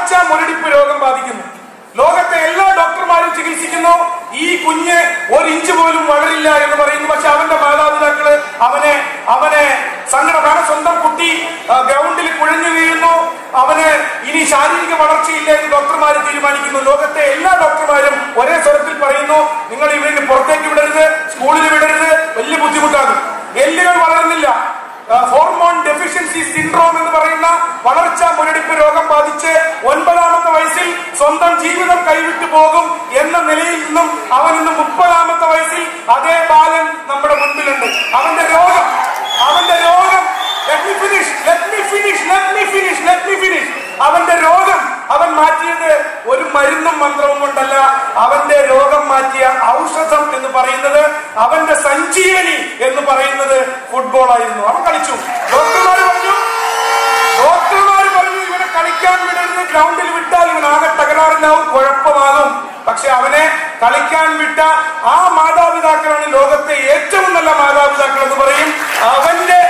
വളർച്ചാ മുരടിപ്പ് രോഗം ബാധിക്കുന്നു ലോകത്തെ എല്ലാ ഡോക്ടർമാരും ചികിത്സിക്കുന്നു ഈ കുഞ്ഞ് ഒരു ഇഞ്ച് പോലും വളരില്ല എന്ന് പറയുന്നു പക്ഷെ അവന്റെ മാതാപിതാക്കള് അവനെ അവനെ സങ്കടമാണ് സ്വന്തം കുട്ടി ആ, ഗ്രൗണ്ടിൽ കുഴഞ്ഞു വീഴുന്നു അവന് ഇനി ശാരീരിക വളർച്ചയില്ല എന്ന് ഡോക്ടർമാർ തീരുമാനിക്കുന്നു ലോകത്തെ എല്ലാ ഡോക്ടർമാരും ഒരേ സ്വരത്തിൽ പറയുന്നു നിങ്ങൾ ഇവന് പുറത്തേക്ക് വിടരുത് സ്കൂളിൽ വിടരുത് വലിയ ബുദ്ധിമുട്ടാകും എല്ലുകൾ വളരുന്നില്ല ഹോർമോൺ ഡെഫിഷ്യൻസി സിൻഡ്രോം എന്ന് പറയുന്ന വളർച്ചാ മുരടിപ്പ് രോഗം ബാധിച്ച് ഒൻപതാമത്തെ വയസ്സിൽ സ്വന്തം ജീവിതം കൈവിട്ടു പോകും എന്ന നിലയിൽ നിന്നും അവൻ ഇന്ന് മുപ്പതാമത്തെ വയസ്സിൽ അതേ ബാലൻ നമ്മുടെ മുൻപിലുണ്ട് അവന്റെ രോഗം അവന്റെ രോഗം let me finish let me finish let me finish let me finish അവന്റെ രോഗം അവൻ മാറ്റിയത് ഒരു മരുന്നും മന്ത്രവും കൊണ്ടല്ല അവന്റെ രോഗം മാറ്റിയ ഔഷധം എന്ന് പറയുന്നത് അവന്റെ സഞ്ജീവനി എന്ന് പറയുന്നത് ഫുട്ബോൾ ആയിരുന്നു അവൻ കളിച്ചു ഡോക്ടർമാർ പറഞ്ഞു ഡോക്ടർമാർ പറഞ്ഞു ഇവനെ കളിക്കാൻ വിടരുത് ഗ്രൗണ്ടിൽ വിട്ടാൽ ഇവൻ ആകെ തകരാറിലാവും കുഴപ്പമാകും പക്ഷെ അവനെ കളിക്കാൻ വിട്ട ആ മാതാപിതാക്കളാണ് ലോകത്തെ ഏറ്റവും നല്ല മാതാപിതാക്കൾ എന്ന് പറയും അവന്റെ